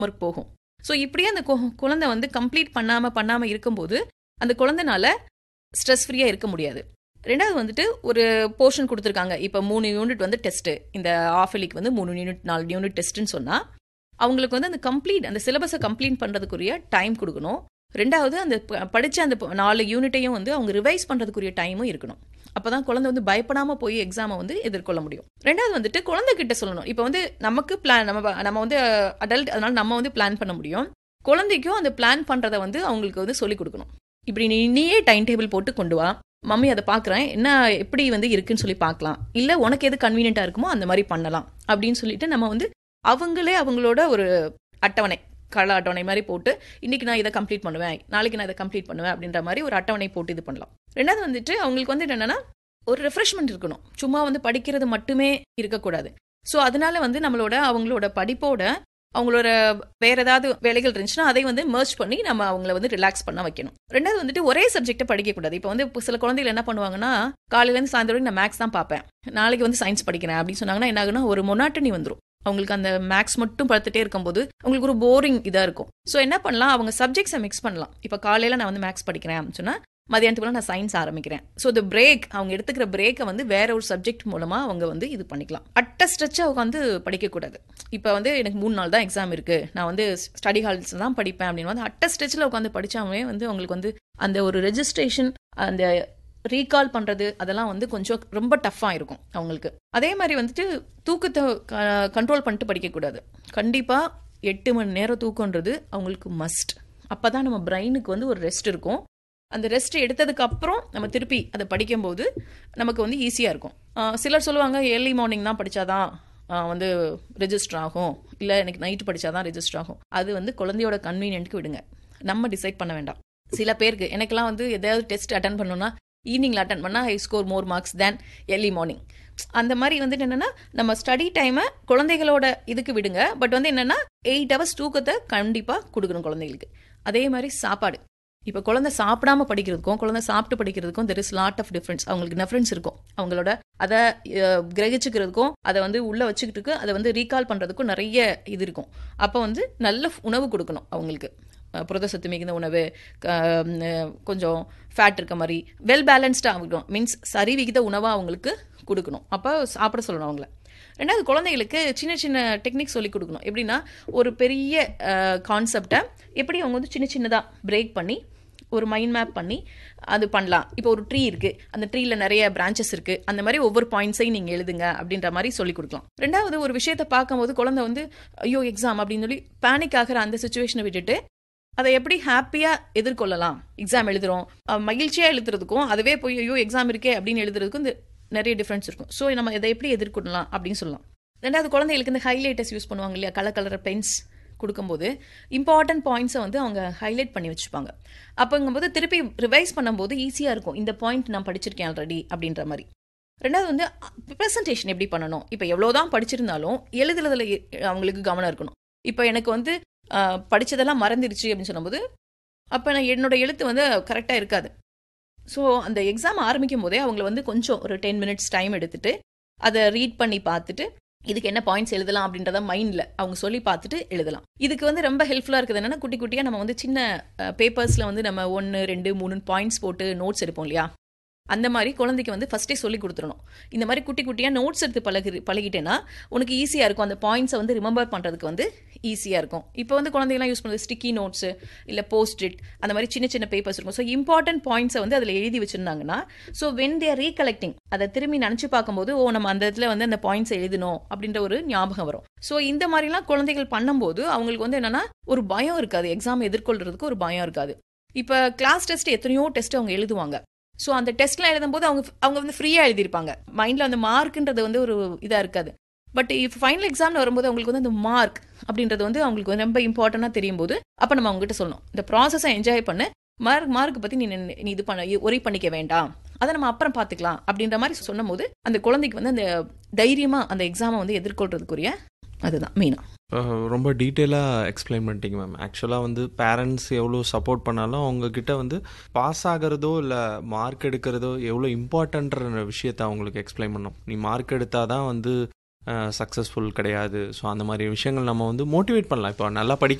work போகும் so இப்படியே அந்த கு- குழந்தை வந்து கம்ப்ளீட் பண்ணாமல் பண்ணாமல் இருக்கும்போது அந்த குழந்தைனால ஸ்ட்ரெஸ் ஃப்ரீயாக இருக்க முடியாது ரெண்டாவது வந்துட்டு ஒரு போர்ஷன் கொடுத்துருக்காங்க இப்போ மூணு யூனிட் வந்து டெஸ்ட்டு இந்த ஆஃபலிக்கு வந்து மூணு யூனிட் நாலு யூனிட் டெஸ்ட்டுன்னு சொன்னால் அவங்களுக்கு வந்து அந்த கம்ப்ளீட் அந்த சிலபஸை கம்ப்ளீட் பண்ணுறதுக்குரிய டைம் கொடுக்கணும் ரெண்டாவது அந்த ப- படிச்ச அந்த ப- நாலு யூனிட்டையும் வந்து அவங்க ரிவைஸ் பண்ணுறதுக்குரிய டைமும் இருக்கணும் அப்பதான் குழந்தை வந்து பயப்படாம போய் எக்ஸாமை வந்து எதிர்கொள்ள முடியும் ரெண்டாவது வந்துட்டு குழந்தைகிட்ட சொல்லணும் இப்போ வந்து நமக்கு பிளான் நம்ம ப- நம்ம வந்து அடல்ட் அதனால நம்ம வந்து பிளான் பண்ண முடியும் குழந்தைக்கும் அந்த பிளான் பண்றதை வந்து அவங்களுக்கு வந்து சொல்லிக் கொடுக்கணும் இப்படி நீ நீயே டைம் டேபிள் போட்டு கொண்டு வா மம்மி அதை பார்க்குறேன் என்ன எப்படி வந்து இருக்குன்னு சொல்லி பார்க்கலாம் இல்லை உனக்கு எது கன்வீனியண்ட்டாக இருக்குமோ அந்த மாதிரி பண்ணலாம் அப்படின்னு சொல்லிட்டு நம்ம வந்து அவங்களே அவங்களோட ஒரு அட்டவணை கள அட்டவணை மாதிரி போட்டு இன்னைக்கு நான் இதை கம்ப்ளீட் பண்ணுவேன் நாளைக்கு நான் இதை கம்ப்ளீட் பண்ணுவேன் அப்படின்ற மாதிரி ஒரு அட்டவணை போட்டு இது பண்ணலாம் ரெண்டாவது வந்துட்டு அவங்களுக்கு வந்து என்னன்னா ஒரு ரெஃப்ரெஷ்மெண்ட் இருக்கணும் சும்மா வந்து படிக்கிறது மட்டுமே இருக்கக்கூடாது ஸோ அதனால வந்து நம்மளோட அவங்களோட படிப்போட அவங்களோட வேற ஏதாவது வேலைகள் இருந்துச்சுன்னா அதை வந்து மர்ச் பண்ணி நம்ம அவங்கள வந்து ரிலாக்ஸ் பண்ண வைக்கணும் ரெண்டாவது வந்துட்டு ஒரே சப்ஜெக்ட்டை படிக்கக்கூடாது இப்போ வந்து இப்போ சில குழந்தைகள் என்ன பண்ணுவாங்கன்னா காலையிலேருந்து சாயந்தரம் வரைக்கும் நான் மேக்ஸ் தான் பார்ப்பேன் நாளைக்கு வந்து சயின்ஸ் படிக்கிறேன் அப்படின்னு சொன்னாங்கன்னா என்ன ஆகுனா ஒரு மொனாட்டனி வந்துடும் அவங்களுக்கு அந்த மேக்ஸ் மட்டும் பார்த்துட்டே இருக்கும்போது அவங்களுக்கு ஒரு போரிங் இதாக இருக்கும் ஸோ என்ன பண்ணலாம் அவங்க சப்ஜெக்ட்ஸை மிக்ஸ் பண்ணலாம் இப்போ காலையில் நான் வந்து மேக்ஸ் படிக்கிறேன் அப்படின்னு சொன்னால் மதியானத்துக்குள்ள நான் சயின்ஸ் ஆரம்பிக்கிறேன் ஸோ இந்த பிரேக் அவங்க எடுத்துக்கிற பிரேக்கை வந்து வேற ஒரு சப்ஜெக்ட் மூலமாக அவங்க வந்து இது பண்ணிக்கலாம் அட்ட ஸ்ட்ரெச்சாக அவங்க வந்து படிக்கக்கூடாது இப்போ வந்து எனக்கு மூணு நாள் தான் எக்ஸாம் இருக்கு நான் வந்து ஸ்டடி ஹால்ஸ் தான் படிப்பேன் அப்படின்னு வந்து அட்ட ஸ்ட்ரெச்சில் உட்காந்து படிச்சாவே வந்து அவங்களுக்கு வந்து அந்த ஒரு ரெஜிஸ்ட்ரேஷன் அந்த ரீகால் பண்ணுறது அதெல்லாம் வந்து கொஞ்சம் ரொம்ப டஃப்பாக இருக்கும் அவங்களுக்கு அதே மாதிரி வந்துட்டு தூக்கத்தை கண்ட்ரோல் பண்ணிட்டு படிக்கக்கூடாது கண்டிப்பாக எட்டு மணி நேரம் தூக்கன்றது அவங்களுக்கு மஸ்ட் அப்போ தான் நம்ம பிரெயினுக்கு வந்து ஒரு ரெஸ்ட் இருக்கும் அந்த ரெஸ்ட் எடுத்ததுக்கு அப்புறம் நம்ம திருப்பி அதை படிக்கும்போது நமக்கு வந்து ஈஸியாக இருக்கும் ஆஹ் சிலர் சொல்லுவாங்க ஏர்லி மார்னிங் தான் படித்தாதான் வந்து ரெஜிஸ்டர் ஆகும் இல்லை எனக்கு நைட்டு படித்தாதான் ரெஜிஸ்டர் ஆகும் அது வந்து குழந்தையோட கன்வீனியன்ட்க்கு விடுங்க நம்ம டிசைட் பண்ண வேண்டாம் சில பேருக்கு எனக்கெல்லாம் வந்து எதாவது டெஸ்ட் அட்டன் பண்ணணும்னா ஈவினிங்கில் அட்டன் பண்ணால் high score more marks than early morning அந்த மாதிரி வந்துட்டு என்னென்னா நம்ம ஸ்டடி டைமை குழந்தைகளோட இதுக்கு விடுங்க பட் வந்து என்னென்னா எயிட் ஹவர்ஸ் தூக்கத்தை கண்டிப்பாக கொடுக்கணும் குழந்தைகளுக்கு அதே மாதிரி சாப்பாடு இப்போ குழந்தை சாப்பிடாம படிக்கிறதுக்கும் குழந்தை சாப்பிட்டு படிக்கிறதுக்கும் there is lot of difference அவங்களுக்கு டிஃப்ரென்ஸ் இருக்கும் அவங்களோட அதை அஹ், கிரகிச்சுக்கிறதுக்கும் அதை வந்து உள்ள வச்சுக்கிட்டு அதை வந்து ரீகால் பண்றதுக்கும் நிறைய இது இருக்கும் அப்போ வந்து நல்ல உணவு கொடுக்கணும் அவங்களுக்கு அஹ், புரத சத்து மிகுந்த உணவு க- அஹ், கொஞ்சம் ஃபேட் இருக்க மாதிரி வெல் பேலன்ஸ்டாக ஆகணும் மீன்ஸ் சரி விகித உணவாக அவங்களுக்கு கொடுக்கணும் அப்போ சாப்பிட சொல்லணும் அவங்கள ரெண்டாவது குழந்தைகளுக்கு சின்ன சின்ன டெக்னிக் சொல்லி கொடுக்கணும் எப்படின்னா ஒரு பெரிய கான்செப்டை எப்படி அவங்க வந்து சின்ன சின்னதாக பிரேக் பண்ணி ஒரு மைண்ட் மேப் பண்ணி அது பண்ணலாம் இப்போ ஒரு ட்ரீ இருக்கு அந்த ட்ரீல நிறைய பிரான்ச்சஸ் இருக்கு அந்த மாதிரி ஒவ்வொரு பாயிண்ட்ஸையும் நீங்க எழுதுங்க அப்படின்ற மாதிரி சொல்லி கொடுக்கலாம் ரெண்டாவது ஒரு விஷயத்தை பார்க்கும்போது குழந்தை வந்து ஐயோ எக்ஸாம் அப்படின்னு சொல்லி பேனிக் ஆகிற அந்த சுச்சுவேஷனை விட்டுட்டு அதை எப்படி ஹாப்பியா எதிர்கொள்ளலாம் எக்ஸாம் எழுதுறோம் அஹ் மகிழ்ச்சியா எழுதுறதுக்கும் அதுவே போய் ஐயோ எக்ஸாம் இருக்கே அப்படின்னு எழுதுறதுக்கும் இந்த நிறைய டிஃப்ரென்ஸ் இருக்கும் ஸோ நம்ம இதை எப்படி எதிர்கொள்ளலாம் அப்படின்னு சொல்லலாம் ரெண்டாவது குழந்தைகளுக்கு இந்த ஹைலைட்டர்ஸ் யூஸ் பண்ணுவாங்க இல்லையா கலர் கலர் பென்ஸ் கொடுக்கும்போது இம்பார்ட்டன்ட் பாயிண்ட்ஸை வந்து அவங்க ஹைலைட் பண்ணி வச்சுப்பாங்க அப்போங்கும்போது திருப்பி ரிவைஸ் பண்ணும்போது ஈஸியாக இருக்கும் இந்த பாயிண்ட் நான் படிச்சிருக்கேன் ஆல்ரெடி அப்படின்ற மாதிரி ரெண்டாவது வந்து ப்ரெசன்டேஷன் எப்படி பண்ணணும் இப்போ எவ்வளோதான் படிச்சிருந்தாலும் எழுதுறதுல எ- அவங்களுக்கு கவனம் இருக்கணும் இப்போ எனக்கு வந்து ஆஹ், படிச்சதெல்லாம் மறந்துடுச்சு அப்படின்னு சொல்லும்போது அப்போ நான் என்னோட எழுத்து வந்து கரெக்டாக இருக்காது ஸோ அந்த எக்ஸாம் ஆரம்பிக்கும் போதே அவங்கள வந்து கொஞ்சம் ஒரு டென் மினிட்ஸ் டைம் எடுத்துட்டு அதை ரீட் பண்ணி பார்த்துட்டு இதுக்கு என்ன பாயிண்ட்ஸ் எழுதலாம் அப்படின்றத மைண்டில் அவங்க சொல்லி பார்த்துட்டு எழுதலாம் இதுக்கு வந்து ரொம்ப ஹெல்ப்ஃபுல்லாக இருக்குது என்னன்னா குட்டி குட்டியாக நம்ம வந்து சின்ன பேப்பர்ஸில் வந்து நம்ம ஒன்று ரெண்டு மூணு பாயிண்ட்ஸ் போட்டு நோட்ஸ் எடுப்போம் இல்லையா அந்த மாதிரி குழந்தைக்கு வந்து ஃபஸ்ட்டே சொல்லி கொடுத்துடணும் இந்த மாதிரி குட்டி குட்டியாக நோட்ஸ் எடுத்து பழகி பழகிட்டேன்னா உனக்கு ஈஸியாக இருக்கும் அந்த பாயிண்ட்ஸை வந்து ரிமெம்பர் பண்ணுறதுக்கு வந்து ஈஸியாக இருக்கும் இப்போ வந்து குழந்தைங்கலாம் யூஸ் பண்ணுறது ஸ்டிக்கி நோட்ஸு இல்லை போஸ்ட் இட் அந்த மாதிரி சின்ன சின்ன பேப்பர்ஸ் இருக்கும் ஸோ இம்பார்ட்டன்ட் பாயிண்ட்ஸை வந்து அதில் எழுதி வச்சிருந்தாங்கன்னா ஸோ வென் தேர் ரீகலெக்டிங் அதை திரும்பி நினச்சி பார்க்கும்போது ஓ நம்ம அந்த இடத்துல வந்து அந்த பாயிண்ட்ஸை எழுதணும் அப்படின்ற ஒரு ஞாபகம் வரும் ஸோ இந்த மாதிரிலாம் குழந்தைகள் பண்ணும்போது அவங்களுக்கு வந்து என்னன்னா ஒரு பயம் இருக்காது எக்ஸாம் எதிர்கொள்றதுக்கு ஒரு பயம் இருக்காது இப்போ கிளாஸ் டெஸ்ட் எத்தனையோ டெஸ்ட் அவங்க எழுதுவாங்க ஸோ அந்த டெஸ்ட்லாம் எழுதும்போது அவங்க அவங்க வந்து ஃப்ரீயாக எழுதியிருப்பாங்க மைண்டில் அந்த மார்க்குன்றது வந்து ஒரு இதாக இருக்காது பட் இப்போ ஃபைனல் எக்ஸாம்னு வரும்போது அவங்களுக்கு வந்து அந்த மார்க் அப்படின்றது வந்து அவங்களுக்கு வந்து ரொம்ப இம்பார்ட்டண்ட்டாக தெரியும் போது அப்போ நம்ம அவங்ககிட்ட சொல்லணும் இந்த ப்ராசஸை என்ஜாய் பண்ணு மார்க் மார்க் பற்றி நீ நின்னு- நீ இது பண்ண ஒரி பண்ணிக்க வேண்டாம் அதை நம்ம அப்புறம் பார்த்துக்கலாம் அப்படின்ற மாதிரி சொன்னும்போது அந்த குழந்தைக்கு வந்து அந்த தைரியமாக அந்த எக்ஸாமை வந்து எதிர்கொள்றதுக்குரிய அதுதான் மெயினாக அஹ் ரொம்ப டீட்டெயிலாக எக்ஸ்பிளைன் பண்ணிட்டீங்க மேம் ஆக்சுவலாக வந்து பேரண்ட்ஸ் எவ்வளோ சப்போர்ட் பண்ணாலும் அவங்க கிட்ட வந்து பாஸ் ஆகிறதோ இல்லை மார்க் எடுக்கிறதோ எவ்வளோ இம்பார்ட்டன்ற விஷயத்த அவங்களுக்கு எக்ஸ்பிளைன் பண்ணணும் நீ மார்க் எடுத்தால் தான் வந்து சக்ஸஸ்ஃபுல் கிடையாது ஸோ அந்த மாதிரி விஷயங்கள் நம்ம வந்து மோட்டிவேட் பண்ணலாம் இப்போ நல்லா படிக்க